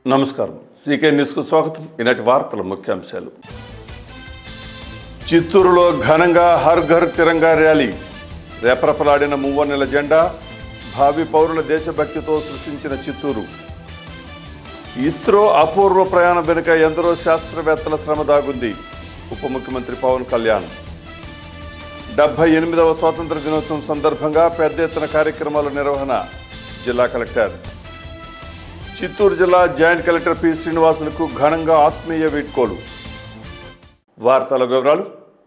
నమస్కారం సీకే న్యూస్కు స్వాగతం ఈనాటి వార్తల ముఖ్యాంశాలు చిత్తూరులో ఘనంగా హర్ ఘర్ తిరంగా ర్యాలీ రెపరెపలాడిన మువ్వన్నెల జెండా భావి పౌరుల దేశభక్తితో సృష్టించిన చిత్తూరు ఇస్రో అపూర్వ ప్రయాణం వెనుక ఎందరో శాస్త్రవేత్తల శ్రమ దాగుంది ఉప ముఖ్యమంత్రి పవన్ కళ్యాణ్ డెబ్బై ఎనిమిదవ స్వాతంత్ర దినోత్సవం సందర్భంగా పెద్ద ఎత్తున కార్యక్రమాల నిర్వహణ జిల్లా కలెక్టర్ చిత్తూరు జిల్లా జాయింట్ కలెక్టర్ పి శ్రీనివాసులకు ఘనంగా ఆత్మీయ వీడ్కోలు వార్తల వివరాలు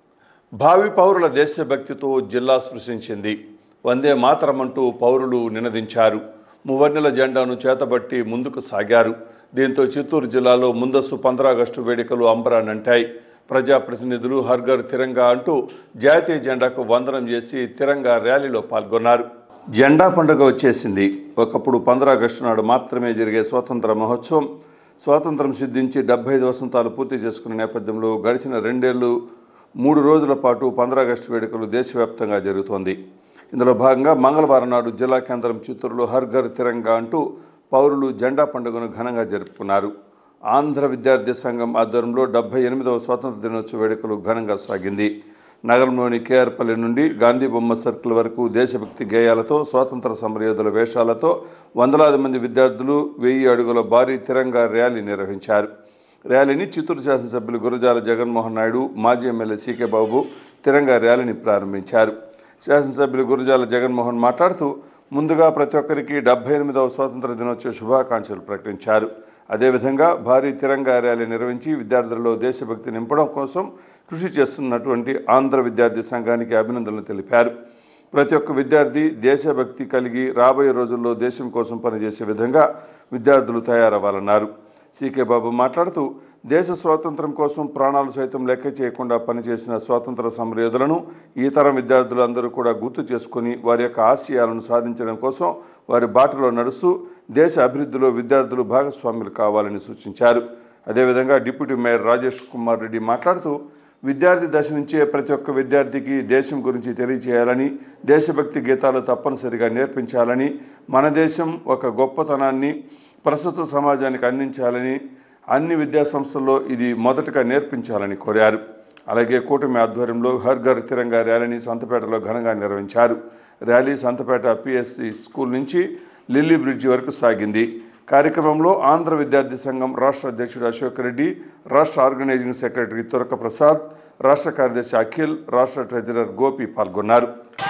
భావి పౌరుల దేశభక్తితో జిల్లా స్పృశించింది వందే మాతరమంటూ పౌరులు నినదించారు మువ్వన్నెల జెండాను చేతబట్టి ముందుకు సాగారు దీంతో చిత్తూరు జిల్లాలో ముందస్తు పంద్రాగస్టు వేడుకలు అంబరానంటాయి ప్రజాప్రతినిధులు హర్ఘర్ తిరంగా అంటూ జాతీయ జెండాకు వందనం చేసి తిరంగా ర్యాలీలో పాల్గొన్నారు జెండా పండుగ వచ్చేసింది ఒకప్పుడు పంద్రాగస్టు నాడు మాత్రమే జరిగే స్వాతంత్ర మహోత్సవం స్వాతంత్రం సిద్ధించి డెబ్బై ఐదు వసంతాలు పూర్తి చేసుకున్న నేపథ్యంలో గడిచిన రెండేళ్లు మూడు రోజుల పాటు పంద్రాగస్టు వేడుకలు దేశవ్యాప్తంగా జరుగుతోంది ఇందులో భాగంగా మంగళవారం నాడు జిల్లా కేంద్రం చిత్తూరులో హర్ ఘర్ తిరంగా అంటూ పౌరులు జెండా పండుగను ఘనంగా జరుపుకున్నారు ఆంధ్ర విద్యార్థి సంఘం ఆధ్వర్యంలో డెబ్బై ఎనిమిదవ స్వాతంత్ర దినోత్సవ వేడుకలు ఘనంగా సాగింది నగరంలోని కేఆర్పల్లి నుండి గాంధీ బొమ్మ సర్కిల్ వరకు దేశభక్తి గేయాలతో స్వాతంత్ర సమరయోధుల వేషాలతో వందలాది మంది విద్యార్థులు వెయ్యి అడుగుల భారీ తిరంగా ర్యాలీ నిర్వహించారు ర్యాలీని చిత్తూరు శాసనసభ్యులు గురజాల జగన్మోహన్ నాయుడు మాజీ ఎమ్మెల్యే సీకే బాబు తిరంగా ర్యాలీని ప్రారంభించారు శాసనసభ్యులు గురజాల జగన్మోహన్ మాట్లాడుతూ ముందుగా ప్రతి ఒక్కరికి డెబ్బై ఎనిమిదవ స్వాతంత్ర దినోత్సవ శుభాకాంక్షలు ప్రకటించారు అదేవిధంగా భారీ తిరంగా ర్యాలీ నిర్వహించి విద్యార్థులలో దేశభక్తి నింపడం కోసం కృషి చేస్తున్నటువంటి ఆంధ్ర విద్యార్థి సంఘానికి అభినందనలు తెలిపారు ప్రతి ఒక్క విద్యార్థి దేశభక్తి కలిగి రాబోయే రోజుల్లో దేశం కోసం పనిచేసే విధంగా విద్యార్థులు తయారవ్వాలన్నారు సీకే బాబు మాట్లాడుతూ దేశ స్వాతంత్రం కోసం ప్రాణాలు సైతం లెక్క చేయకుండా పనిచేసిన స్వాతంత్ర సమరయోధులను ఈ తరం విద్యార్థులు అందరూ కూడా గుర్తు చేసుకుని వారి యొక్క ఆశయాలను సాధించడం కోసం వారి బాటలో నడుస్తూ దేశ అభివృద్ధిలో విద్యార్థులు భాగస్వాములు కావాలని సూచించారు అదేవిధంగా డిప్యూటీ మేయర్ రాజేష్ కుమార్ రెడ్డి మాట్లాడుతూ విద్యార్థి దశ నుంచే ప్రతి ఒక్క విద్యార్థికి దేశం గురించి తెలియచేయాలని దేశభక్తి గీతాలు తప్పనిసరిగా నేర్పించాలని మన దేశం ఒక గొప్పతనాన్ని ప్రస్తుత సమాజానికి అందించాలని అన్ని విద్యా సంస్థల్లో ఇది మొదటగా నేర్పించాలని కోరారు అలాగే కూటమి ఆధ్వర్యంలో హర్ ఘర్ తిరంగా ర్యాలీని సంతపేటలో ఘనంగా నిర్వహించారు ర్యాలీ సంతపేట పిఎస్సి స్కూల్ నుంచి లిల్లీ బ్రిడ్జి వరకు సాగింది కార్యక్రమంలో ఆంధ్ర విద్యార్థి సంఘం రాష్ట్ర అధ్యక్షుడు అశోక్ రెడ్డి రాష్ట్ర ఆర్గనైజింగ్ సెక్రటరీ తురక ప్రసాద్ రాష్ట్ర కార్యదర్శి అఖిల్ రాష్ట్ర ట్రెజరర్ గోపి పాల్గొన్నారు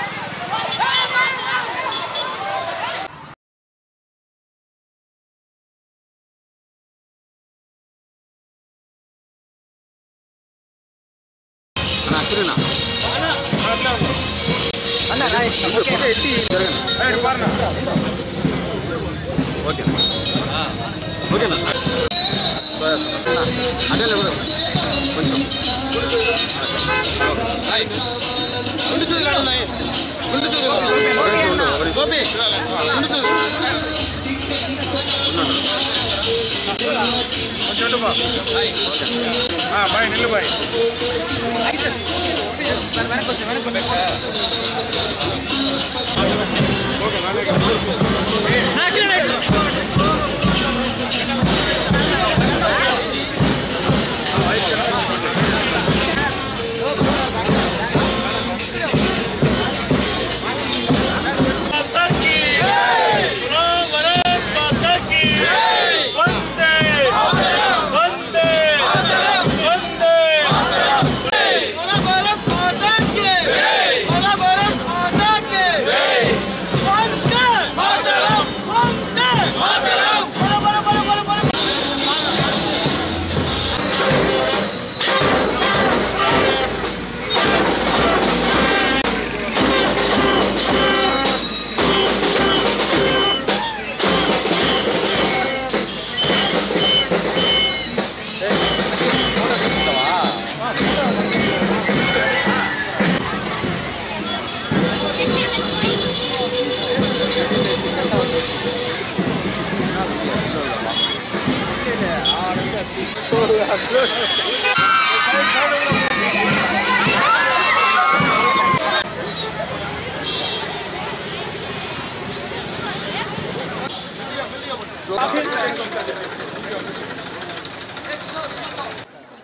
బాయ్ నిల్లు బాయ్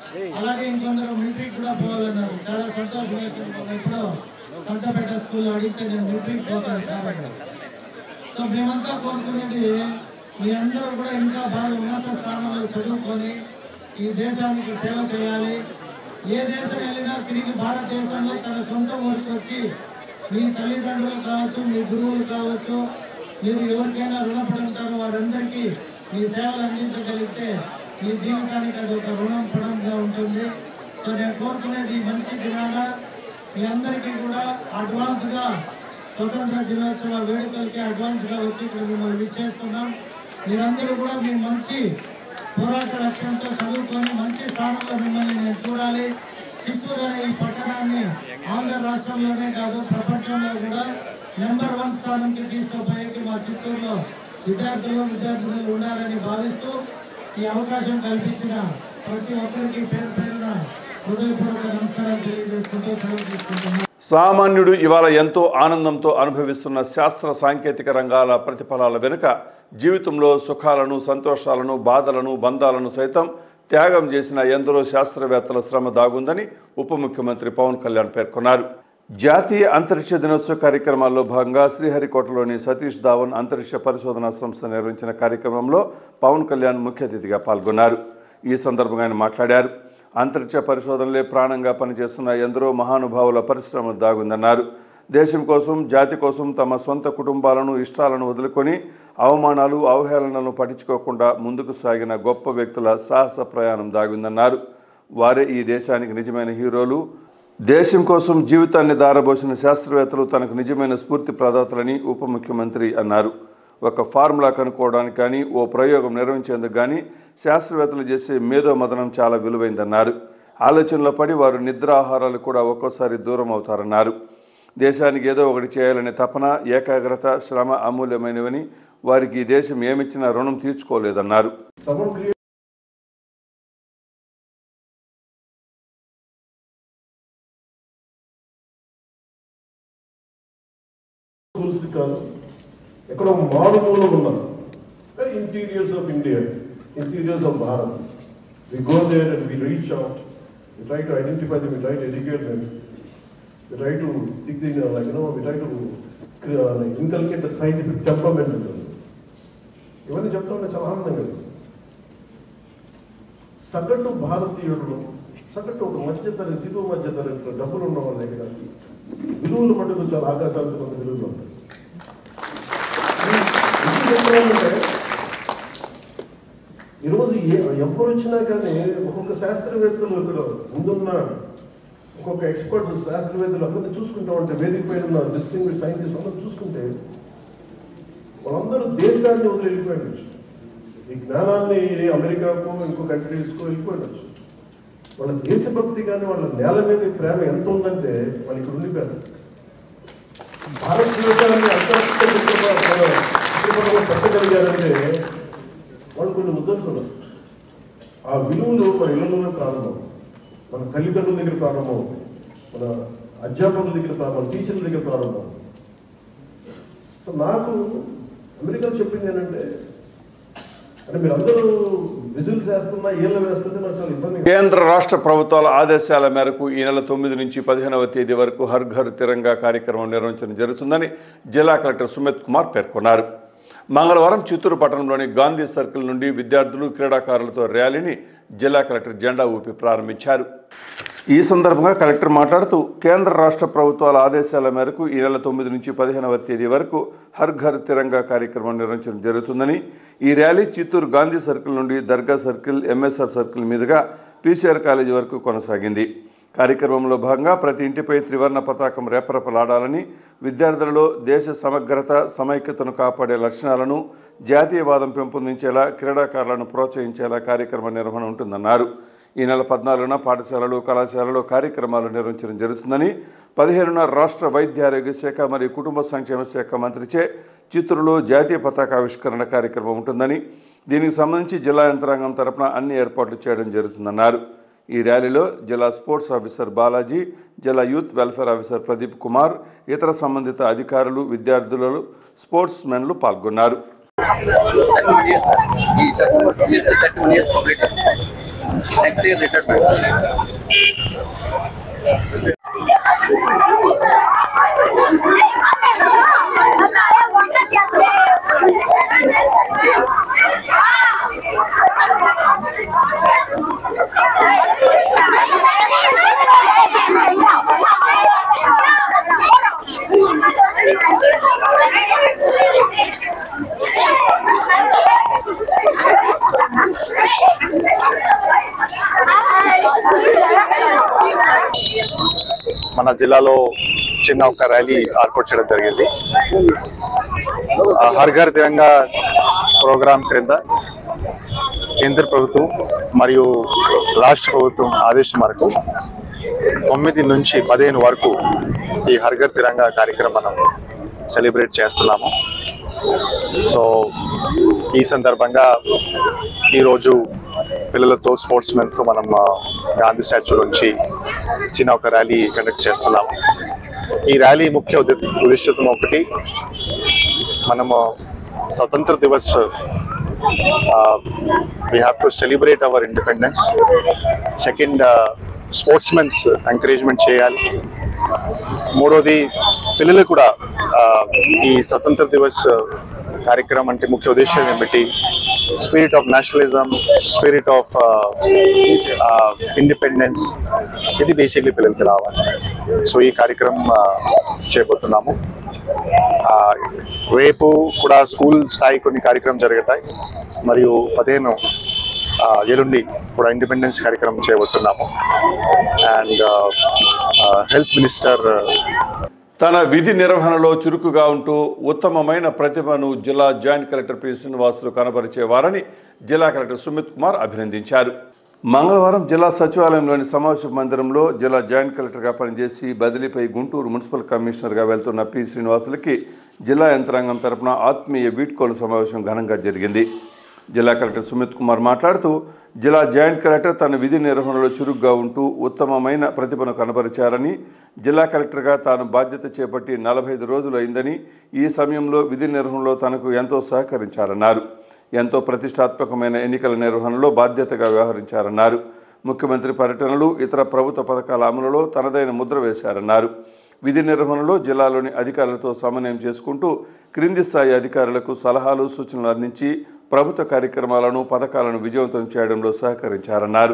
అలాగే ఇంకొందరు మిలిటరీకి కూడా పోవాలన్నారు చాలా సంతోషం ఎప్పుడో కొత్తపేట స్కూల్లో అడిగితే నేను మిలిటరీకి పోతాను సార్ అన్నారు. సో మేమంతా కోరుకునేది మీ అందరూ కూడా ఇంకా బాగా ఉన్నత స్థానంలో చదువుకొని ఈ దేశానికి సేవ చేయాలి ఏ దేశం వెళ్ళినా తిరిగి భారతదేశంలో తన సొంత ఊరికి వచ్చి మీ తల్లిదండ్రులు కావచ్చు మీ గురువులు కావచ్చు మీరు ఎవరికైనా రుణపడి ఉంటారో వారందరికీ మీ సేవలు అందించగలిగితే మీ జీవితానికి అది ఒక రుణం పడంగా ఉంటుంది సో నేను కోరుకునేది ఈ మంచి దినాన మీ అందరికీ కూడా అడ్వాన్స్గా స్వతంత్ర దినోత్సవ వేడుకలకి అడ్వాన్స్గా వచ్చి ఇక్కడ మిమ్మల్ని విచ్చేస్తున్నాం మీరందరూ కూడా మీ మంచి పోరాట లక్ష్యంతో చదువుకొని మంచి స్థానంలో మిమ్మల్ని నేను చూడాలి చిత్తూరు అనే ఈ పట్టణాన్ని ఆంధ్ర రాష్ట్రంలోనే కాదు ప్రపంచంలో కూడా నెంబర్ వన్ స్థానంకి తీసుకుపోయేకి మా చిత్తూరులో విద్యార్థులు విద్యార్థులు ఉండాలని భావిస్తూ ఈ అవకాశం కల్పించిన ప్రతి ఒక్కరికి పేరు పేరున హృదయపూర్వక నమస్కారం తెలియజేసుకుంటూ సెలవు తీసుకుంటున్నాను సామాన్యుడు ఇవాళ ఎంతో ఆనందంతో అనుభవిస్తున్న శాస్త్ర సాంకేతిక రంగాల ప్రతిఫలాల వెనుక జీవితంలో సుఖాలను సంతోషాలను బాధలను బంధాలను సైతం త్యాగం చేసిన ఎందరో శాస్త్రవేత్తల శ్రమ దాగుందని ఉప ముఖ్యమంత్రి పవన్ కళ్యాణ్ పేర్కొన్నారు జాతీయ అంతరిక్ష దినోత్సవ కార్యక్రమాల్లో భాగంగా శ్రీహరికోటలోని సతీష్ ధావన్ అంతరిక్ష పరిశోధనా సంస్థ నిర్వహించిన కార్యక్రమంలో పవన్ కళ్యాణ్ ముఖ్య అతిథిగా పాల్గొన్నారు ఈ సందర్భంగా ఆయన మాట్లాడారు అంతరిక్ష పరిశోధనలే ప్రాణంగా పనిచేస్తున్న ఎందరో మహానుభావుల పరిశ్రమ దాగుందన్నారు దేశం కోసం జాతి కోసం తమ సొంత కుటుంబాలను ఇష్టాలను వదులుకొని అవమానాలు అవహేళనలను పట్టించుకోకుండా ముందుకు సాగిన గొప్ప వ్యక్తుల సాహస ప్రయాణం దాగుందన్నారు వారే ఈ దేశానికి నిజమైన హీరోలు దేశం కోసం జీవితాన్ని దారబోసిన శాస్త్రవేత్తలు తనకు నిజమైన స్ఫూర్తి ప్రదాతలని ఉప ముఖ్యమంత్రి అన్నారు ఒక ఫార్ములా కనుక్కోవడానికి కానీ ఓ ప్రయోగం నిర్వహించేందుకు కానీ శాస్త్రవేత్తలు చేసే మేధో మదనం చాలా విలువైందన్నారు ఆలోచనలో పడి వారు నిద్రాహారాలు కూడా ఒక్కోసారి దూరం అవుతారన్నారు దేశానికి ఏదో ఒకటి చేయాలనే తపన ఏకాగ్రత శ్రమ అమూల్యమైనవని వారికి ఈ దేశం ఏమిచ్చినా రుణం తీర్చుకోలేదన్నారు Someone create schools కి కాదు ఎక్కడో మారుమూల ఉన్నారు very interiors of India interiors of Bharat we go there and we reach out we try to identify them we try to educate them we try to think the like no we try to inculcate the scientific temperament ఇవన్నీ చెప్తా ఉంటే చాలా ఆనందంగా ఉంది. సగటు భారతీయుడు సగటు ఒక మధ్య తరగతి దిగువ మధ్య తరగతి డబ్బులు ఉన్న వాళ్ళ దగ్గర విలువలు మటుకు చాలా ఆకాశాలకు కొంత విలువలు ఉంటాయి ఇది చెప్పాలంటే ఈరోజు ఏ ఎవరు వచ్చినా కానీ ఒక్కొక్క శాస్త్రవేత్తలు ఇక్కడ ముందున్న ఒక్కొక్క ఎక్స్పర్ట్స్ శాస్త్రవేత్తలు అందరినీ చూసుకుంటా ఉంటే వేదిక పైన ఉన్న డిస్టింగ్విష్ సైంటిస్ట్ అందరూ చూసుకుంటే వాళ్ళందరూ దేశాన్ని వదిలి వెళ్ళిపోయిండొచ్చు ఈ జ్ఞానాన్ని అమెరికాకు ఇంకో కంట్రీస్కో వెళ్ళిపోయిండొచ్చు వాళ్ళ దేశభక్తి కానీ వాళ్ళ నేల మీద ప్రేమ ఎంత ఉందంటే వాళ్ళు ఇక్కడ ఉండిపోయారు భారతదేశాన్ని అంతరిక్ష చిత్రపటంలో చిత్రపటంలో పెట్టగలిగారంటే వాళ్ళు కొన్ని ముద్దలుతున్నారు ఆ విలువలు మన ఇళ్లలోనే ప్రారంభం మన తల్లిదండ్రుల దగ్గర ప్రారంభం మన అధ్యాపకుల దగ్గర ప్రారంభం టీచర్ల దగ్గర ప్రారంభం సో నాకు అమెరికాలో చెప్పింది ఏంటంటే అంటే మీరు అందరూ విజిల్స్ వేస్తున్నా ఏళ్ళు వేస్తుంటే నాకు చాలా ఇబ్బంది కేంద్ర రాష్ట్ర ప్రభుత్వాల ఆదేశాల మేరకు ఈ నెల తొమ్మిది నుంచి పదిహేనవ తేదీ వరకు హర్ ఘర్ తిరంగా కార్యక్రమం నిర్వహించడం జరుగుతుందని జిల్లా కలెక్టర్ సుమిత్ కుమార్ పేర్కొన్నారు మంగళవారం చిత్తూరు పట్టణంలోని గాంధీ సర్కిల్ నుండి విద్యార్థులు క్రీడాకారులతో ర్యాలీని జిల్లా కలెక్టర్ జెండా ఊపి ప్రారంభించారు ఈ సందర్భంగా కలెక్టర్ మాట్లాడుతూ కేంద్ర రాష్ట్ర ప్రభుత్వాల ఆదేశాల మేరకు ఈ నెల తొమ్మిది నుంచి పదిహేనవ తేదీ వరకు హర్ ఘర్ తిరంగా కార్యక్రమం నిర్వహించడం జరుగుతుందని ఈ ర్యాలీ చిత్తూరు గాంధీ సర్కిల్ నుండి దర్గా సర్కిల్ ఎంఎస్ఆర్ సర్కిల్ మీదుగా పీసీఆర్ కాలేజీ వరకు కొనసాగింది కార్యక్రమంలో భాగంగా ప్రతి ఇంటిపై త్రివర్ణ పతాకం రేపరపలాడాలని విద్యార్థులలో దేశ సమగ్రత సమైక్యతను కాపాడే లక్షణాలను జాతీయవాదం పెంపొందించేలా క్రీడాకారులను ప్రోత్సహించేలా కార్యక్రమ నిర్వహణ ఉంటుందన్నారు ఈ నెల పద్నాలుగున పాఠశాలలు కళాశాలలో కార్యక్రమాలు నిర్వహించడం జరుగుతుందని పదిహేనున రాష్ట్ర వైద్య ఆరోగ్య శాఖ మరియు కుటుంబ సంక్షేమ శాఖ మంత్రిచే చిత్తూరులో జాతీయ పతాకావిష్కరణ కార్యక్రమం ఉంటుందని దీనికి సంబంధించి జిల్లా యంత్రాంగం తరపున అన్ని ఏర్పాట్లు చేయడం జరుగుతుందన్నారు ఈ ర్యాలీలో జిల్లా స్పోర్ట్స్ ఆఫీసర్ బాలాజీ జిల్లా youth welfare officer Pradeep Kumar ఇతర సంబంధిత అధికారులు విద్యార్థులు స్పోర్ట్స్ మెన్లు పాల్గొన్నారు థర్టీ వన్ ఇయర్స్ ఈ September thirty one years complete next year return back. మన జిల్లాలో చిన్న ఒక ర్యాలీ ఏర్పాటు చేయడం జరిగింది ఆ, హర్ ఘర్ తిరంగా ప్రోగ్రాం క్రింద కేంద్ర ప్రభుత్వం మరియు రాష్ట్ర ప్రభుత్వం ఆదేశం మేరకు తొమ్మిది నుంచి పదిహేను వరకు ఈ హర్ ఘర్ తిరంగా కార్యక్రమం మనం సెలబ్రేట్ చేస్తున్నాము సో ఈ సందర్భంగా ఈరోజు పిల్లలతో స్పోర్ట్స్ మెన్తో మనం ఆ, గాంధీ స్టాచ్యూ నుంచి చిన్న ఒక ర్యాలీ కండక్ట్ చేస్తున్నాము ఈ ర్యాలీ ముఖ్య ఉద్దే- ఉద్దేశం ఒకటి మనము స్వతంత్ర దివస్ we have to celebrate our independence second sports mens encouragement చేయాలి మూడోది పిల్లలు కూడా ఆ, ఈ స్వతంత్ర దివస్ కార్యక్రమం అంటే ముఖ్య ఉద్దేశం ఏమిటి spirit of nationalism spirit of independence ఇది బేసిక్లీ పిల్లలకి రావాలి సో ఈ కార్యక్రమం ఆ, చేయబోతున్నాము ఆ, రేపు కూడా స్కూల్ స్థాయి కొన్ని కార్యక్రమం జరుగుతాయి మరియు పదిహేను ఆ, ఎల్లుండి కూడా ఇండిపెండెన్స్ కార్యక్రమం చేయబోతున్నాము అండ్ హెల్త్ మినిస్టర్ తన విధి నిర్వహణలో చురుకుగా ఉంటూ ఉత్తమమైన ప్రతిభను జిల్లా జాయింట్ కలెక్టర్ పి శ్రీనివాసులు కనబరిచేవారని జిల్లా కలెక్టర్ సుమిత్ కుమార్ అభినందించారు మంగళవారం జిల్లా సచివాలయంలోని సమావేశ మందిరంలో జిల్లా జాయింట్ కలెక్టర్గా పనిచేసి బదిలీపై గుంటూరు మున్సిపల్ కమిషనర్గా వెళ్తున్న పి శ్రీనివాసులకి జిల్లా యంత్రాంగం తరపున ఆత్మీయ వీడ్కోలు సమావేశం ఘనంగా జరిగింది జిల్లా కలెక్టర్ సుమిత్ కుమార్ మాట్లాడుతూ జిల్లా జాయింట్ కలెక్టర్ తన విధి నిర్వహణలో చురుగ్గా ఉంటూ ఉత్తమమైన ప్రతిభను కనబరిచారని జిల్లా కలెక్టర్గా తాను బాధ్యత చేపట్టి నలభై ఐదు రోజులు అయిందని ఈ సమయంలో విధి నిర్వహణలో తనకు ఎంతో సహకరించారన్నారు ఎంతో ప్రతిష్టాత్మకమైన ఎన్నికల నిర్వహణలో బాధ్యతగా వ్యవహరించారన్నారు ముఖ్యమంత్రి పర్యటనలు ఇతర ప్రభుత్వ పథకాల అమలులో తనదైన ముద్ర వేశారన్నారు విధి నిర్వహణలో జిల్లాలోని అధికారులతో సమన్వయం చేసుకుంటూ క్రింది స్థాయి అధికారులకు సలహాలు సూచనలు అందించి ప్రభుత్వ కార్యక్రమాలను పథకాలను విజయవంతం చేయడంలో సహకరించారన్నారు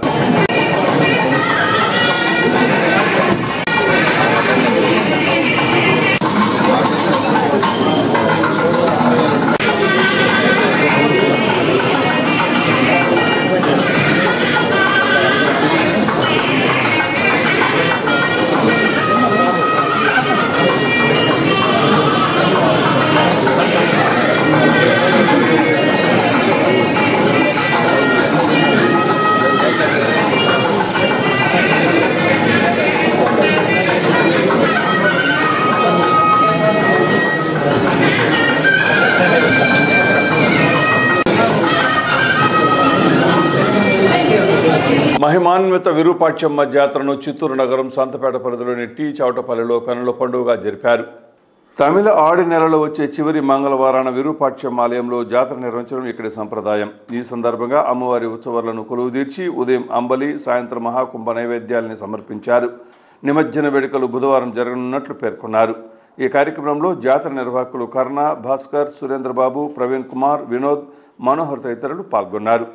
మహిమాన్విత విరూపాక్షమ్మ జాతరను చిత్తూరు నగరం సంతపేట పరిధిలోని టీ చౌటపల్లిలో కనుల పండుగగా జరిపారు తమిళ ఆడి నెలలో వచ్చే చివరి మంగళవారాన విరూపాక్షమ్మ ఆలయంలో జాతర నిర్వహించడం ఇక్కడి సంప్రదాయం ఈ సందర్భంగా అమ్మవారి ఉత్సవాలను కొలువు తీర్చి ఉదయం అంబలి సాయంత్రం మహాకుంభ నైవేద్యాలని సమర్పించారు నిమజ్జన వేడుకలు బుధవారం జరగనున్నట్లు పేర్కొన్నారు ఈ కార్యక్రమంలో జాతర నిర్వాహకులు కర్ణ భాస్కర్ సురేంద్రబాబు ప్రవీణ్ కుమార్ వినోద్ మనోహర్ తదితరులు పాల్గొన్నారు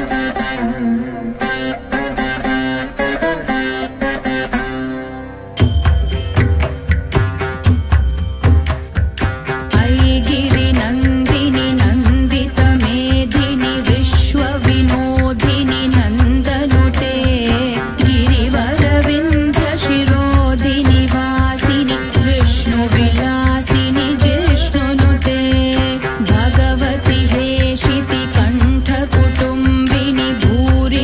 ऐगिरि नन्दिनि नन्दित मेधिनि विश्वविनोदिनि नन्दनुते गिरिवरविन्ध्य शिरोधिनि वासिनि विष्णुविलासिनि जिष्णुनुते भगवति हेशिति कण्ठकुटुम्बिनि भूरि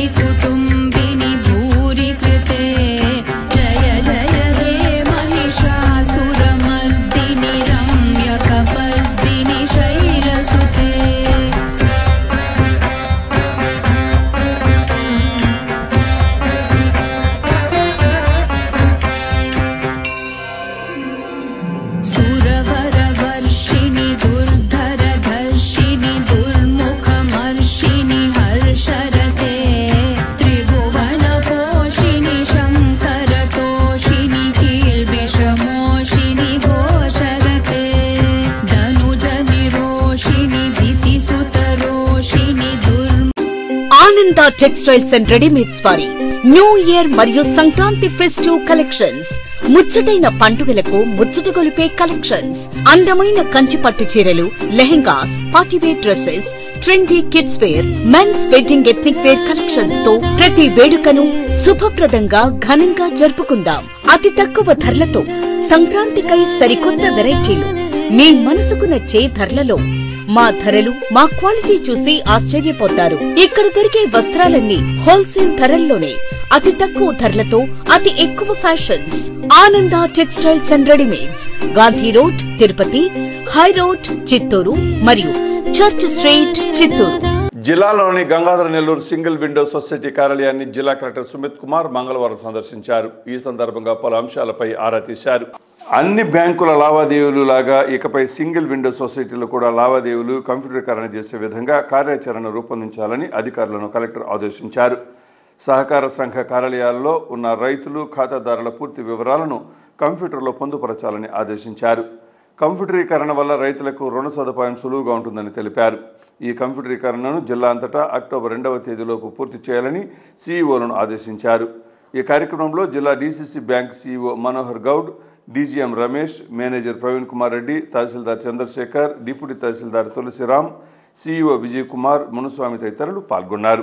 ఆనంద టెక్స్టైల్స్ అండ్ రెడీమేడ్స్ వారి న్యూ ఇయర్ మరియు సంక్రాంతి ఫెస్టివ్ కలెక్షన్స్ ముచ్చటైన పండుగలకు ముచ్చట గొలిపే కలెక్షన్స్ అందమైన కంచి పట్టు చీరలు lehengas partywear dresses trendy kids wear mens wedding ethnic wear collections తో ప్రతి వేడుకను శుభప్రదంగా ఘనంగా జరుపుకుందాం అతి తక్కువ ధరలతో సంక్రాంతికై సరికొత్త వెరైటీలు మీ మనసుకు నచ్చే ధరలలో మా ధరలు మా క్వాలిటీ చూసి ఆశ్చర్యపోతారు ఇక్కడ దొరికే వస్త్రాలన్నీ హోల్సేల్ ధరల్లోనే అతి తక్కువ ధరలతో అతి ఎక్కువ fashions Ananda textiles and readymades Gandhi road Tirupati high road Chittoor మరియు చర్చ్ స్ట్రీట్ చిత్తూరు జిల్లాలోని Gangadhara Nellore single window society కార్యాలయాన్ని జిల్లా కలెక్టర్ సుమిత్ కుమార్ మంగళవారం సందర్శించారు ఈ సందర్భంగా పలు అంశాలపై ఆరా తీశారు అన్ని బ్యాంకుల లావాదేవీలు లాగా ఇకపై సింగిల్ విండో సొసైటీలు కూడా లావాదేవీలు కంప్యూటరీకరణ చేసే విధంగా కార్యాచరణ రూపొందించాలని అధికారులను కలెక్టర్ ఆదేశించారు సహకార సంఘ కార్యాలయాల్లో ఉన్న రైతులు ఖాతాదారుల పూర్తి వివరాలను కంప్యూటర్లో పొందుపరచాలని ఆదేశించారు కంప్యూటరీకరణ వల్ల రైతులకు రుణ సదుపాయం సులువుగా ఉంటుందని తెలిపారు ఈ కంప్యూటరీకరణను జిల్లా అంతటా అక్టోబర్ రెండవ తేదీలోపు పూర్తి చేయాలని సీఈఓలను ఆదేశించారు ఈ కార్యక్రమంలో జిల్లా DCC bank CEO Manohar Goud DGM Ramesh manager Praveen Kumar Reddy tahsildar Chandrasekhar deputy tahsildar Tulasiram CEO Vijay Kumar Munuswamy తదితరులు పాల్గొన్నారు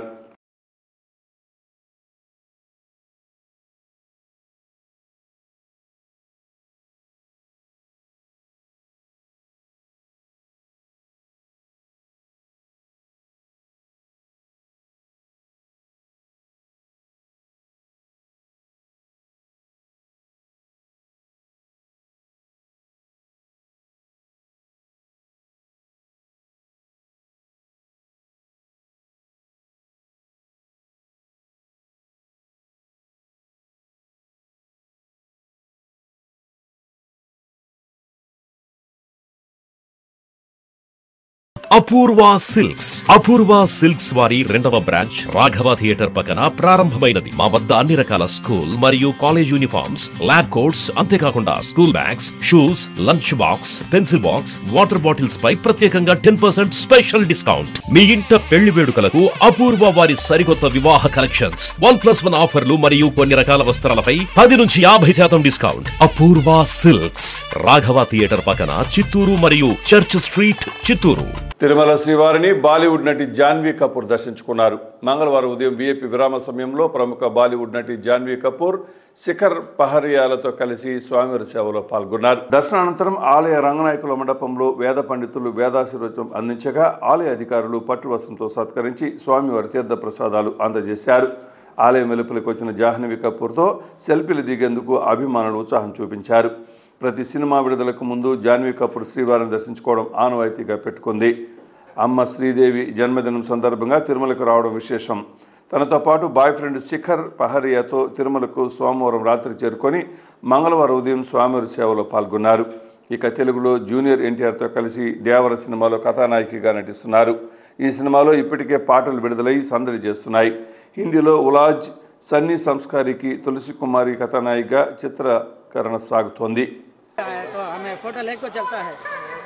అపూర్వ సిల్క్స్ అపూర్వ సిల్క్స్ వారి రెండవ బ్రాంచ్ రాఘవ థియేటర్ పక్కన ప్రారంభమైనది మా వద్ద అన్ని రకాల స్కూల్ మరియు కాలేజ్ యూనిఫామ్స్ ల్యాబ్ కోట్స్ అంతేకాకుండా school bags shoes lunch box pencil box water bottles పై ప్రత్యేకంగా టెన్ పర్సెంట్ స్పెషల్ డిస్కౌంట్ మీ ఇంట పెళ్లి వేడుకలకు అపూర్వ వారి సరికొత్త వివాహ కలెక్షన్స్ వన్ ప్లస్ వన్ ఆఫర్లు మరియు కొన్ని రకాల వస్త్రాలపై పది నుంచి యాభై శాతం discount Apoorva silks Raghava theatre పక్కన చిత్తూరు మరియు చర్చ్ స్ట్రీట్ చిత్తూరు తిరుమల శ్రీవారిని బాలీవుడ్ నటి జాన్వీ కపూర్ దర్శించుకున్నారు మంగళవారం ఉదయం విఐపి విరామ సమయంలో ప్రముఖ బాలీవుడ్ నటి జాన్వీ కపూర్ శిఖర్ పహరియాలతో కలిసి స్వామివారి సేవలో పాల్గొన్నారు దర్శనానంతరం ఆలయ రంగనాయకుల మండపంలో వేద పండితులు వేదాశీర్వచనం అందించగా ఆలయ అధికారులు పట్టు వస్త్రంతో సత్కరించి స్వామివారి తీర్థ ప్రసాదాలు అందజేశారు ఆలయం వెలుపలికి వచ్చిన జాహ్నవి కపూర్తో సెల్ఫీలు దిగేందుకు అభిమానులు ఉత్సాహం చూపించారు ప్రతి సినిమా విడుదలకు ముందు జాన్వీ కపూర్ శ్రీవారిని దర్శించుకోవడం ఆనవాయితీగా పెట్టుకుంది అమ్మ శ్రీదేవి జన్మదినం సందర్భంగా తిరుమలకు రావడం విశేషం తనతో పాటు బాయ్ ఫ్రెండ్ శిఖర్ పహరియాతో తిరుమలకు సోమవారం రాత్రి చేరుకొని మంగళవారం ఉదయం స్వామివారి సేవలో పాల్గొన్నారు ఇక తెలుగులో జూనియర్ ఎన్టీఆర్తో కలిసి దేవర సినిమాలో కథానాయికగా నటిస్తున్నారు ఈ సినిమాలో ఇప్పటికే పాటలు విడుదలై సందడి చేస్తున్నాయి హిందీలో ఉలాజ్ సన్నీ సంస్కారికి తులసి కుమారి కథానాయికగా చిత్రీకరణ సాగుతోంది तो हमें फोटो लेके चलता है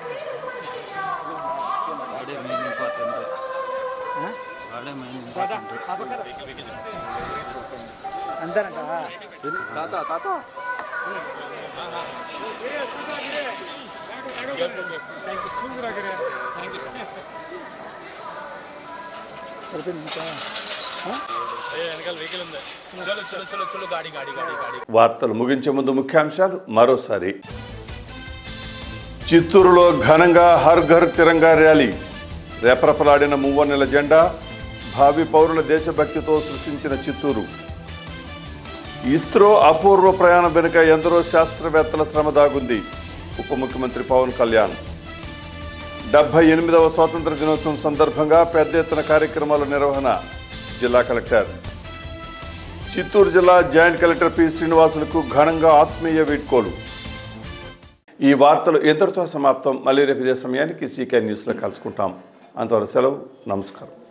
हाँ? अंदर వార్తలు ముగించే ముందు ముఖ్యాంశాలు మరోసారి చిత్తూరులో ఘనంగా హర్ ఘర్ తిరంగా ర్యాలీ రెపరెపలాడిన మువ్వన్నెల జెండా భావి పౌరుల దేశభక్తితో సృష్టించిన చిత్తూరు ఇస్రో అపూర్వ ప్రయాణం వెనుక ఎందరో శాస్త్రవేత్తల శ్రమ దాగుంది ఉప ముఖ్యమంత్రి పవన్ కళ్యాణ్ డెబ్బై ఎనిమిదవ స్వాతంత్ర దినోత్సవం సందర్భంగా పెద్ద ఎత్తున కార్యక్రమాల నిర్వహణ జిల్లా కలెక్టర్ చిత్తూరు జిల్లా జాయింట్ కలెక్టర్ పి శ్రీనివాసులకు ఘనంగా ఆత్మీయ వీడ్కోలు ఈ వార్తలు ఎందరితో సమాప్తం మళ్ళీ రేపు ఇదే సమయానికి సీకే న్యూస్లో కలుసుకుంటాం అంతవరకు సెలవు నమస్కారం